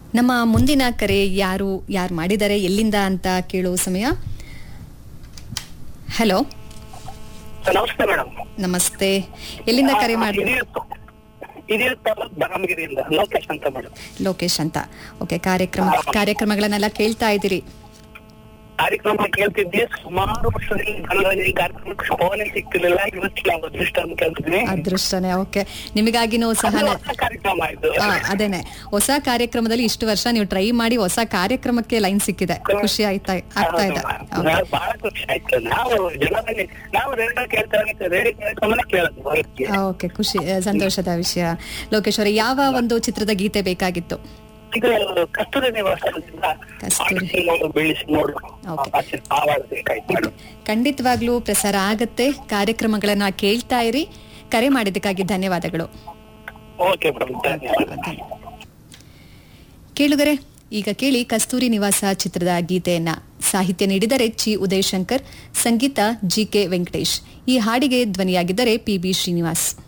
ನಮ್ಮ ಮುಂದಿನ ಕರೆ ಯಾರು ಯಾರು ಮಾಡಿದ್ದಾರೆ ಎಲ್ಲಿಂದ ಅಂತ ಕೇಳುವ ಸಮಯ ಹಲೋ ನಮಸ್ತೆ ಮೇಡಮ್ ನಮಸ್ತೆ ಎಲ್ಲಿಂದ ಕರೆ ಮಾಡಿ ಹಿರಿಯ ತಾಲೂಕ್ ಬರಮಗಿರಿಯಿಂದ ಲೋಕೇಶ್ ಅಂತ ಮೇಡಮ್ ಲೋಕೇಶ್ ಅಂತ ಓಕೆ ಕಾರ್ಯಕ್ರಮ ಕಾರ್ಯಕ್ರಮಗಳನ್ನೆಲ್ಲ ಕೇಳ್ತಾ ಇದ್ದೀರಿ ಕಾರ್ಯಕ್ರಮ ಕೇಳ್ತಿದ್ದೆ ಸುಮಾರು ವರ್ಷದಲ್ಲಿ ಮನೋರಂಜನೆ ಕಾರ್ಯಕ್ರಮಕ್ಕೆ ಫೋನೇ ಸಿಗ್ತಿರ್ಲಿಲ್ಲ ಇವತ್ತು ನಾವು ಅದೃಷ್ಟ ಅಂತ ಕೇಳ್ತಿದ್ದೀನಿ ಅದೃಷ್ಟನೇ ಓಕೆ ನಿಮಗಾಗಿನೂ ಸಹ ಅದು ನ- ಹೊಸ ಕಾರ್ಯಕ್ರಮ ಇದು ಆ, ಅದೇನೆ ಹೊಸ ಕಾರ್ಯಕ್ರಮದಲ್ಲಿ ಇಷ್ಟು ವರ್ಷ ನೀವು ಟ್ರೈ ಮಾಡಿ ಹೊಸ ಕಾರ್ಯಕ್ರಮಕ್ಕೆ ಲೈನ್ ಸಿಕ್ಕಿದೆ ಖುಷಿ ಆಯ್ತಾ ಆಗ್ತಾ ಇದೆ ಹೌದು, ನಾ- ಬಹಳ ಖುಷಿ ಆಯ್ತು ನಾವು ಜನರಲ್ಲಿ ನಾವು ರೇಡಿಯೋ ಕೇಳ್ತಾ ರೇಡಿಯೋ ಕಾರ್ಯಕ್ರಮನ ಕೇಳೋದು ಹೊರಗೆ. ಓಕೆ ಖುಷಿ ಆ, ಸಂತೋಷದ ವಿಷಯ ಲೋಕೇಶ್ ಅವರೇ ಯಾವ ಒಂದು ಚಿತ್ರದ ಗೀತೆ ಬೇಕಾಗಿತ್ತು ಇದು ಕಸ್ತೂರಿ ನಿವಾಸದಿಂದ ಕಸ್ತೂರಿ. ಆಡಿಸಿ ನೋಡು ಬೀಳಿಸಿ ನೋಡು Okay. ಆ ಚಿತ್ರ ಆವಾಜ್ ಬೇಕಾಯ್ತು ಮೇಡಮ್ ಖಂಡಿತವಾಗ್ಲೂ ಪ್ರಸಾರ ಆಗತ್ತೆ ಕಾರ್ಯಕ್ರಮಗಳನ್ನ ಕೇಳ್ತಾ ಇರಿ ಕರೆ ಮಾಡಿದ್ದಕ್ಕಾಗಿ ಧನ್ಯವಾದಗಳು ಓಕೆ ಮೇಡಮ್ ಧನ್ಯವಾದ ಕೇಳುಗರೆ ಈಗ ಕೇಳಿ ಕಸ್ತೂರಿ ನಿವಾಸ ಚಿತ್ರದ ಗೀತೆಯನ್ನ ಸಾಹಿತ್ಯ ನೀಡಿದರೆ ಚಿ ಉದಯಶಂಕರ್ ಸಂಗೀತ ಜಿ ಕೆ ವೆಂಕಟೇಶ್ ಈ ಹಾಡಿಗೆ ಧ್ವನಿಯಾಗಿದ್ದರೆ ಪಿ ಬಿ ಶ್ರೀನಿವಾಸ್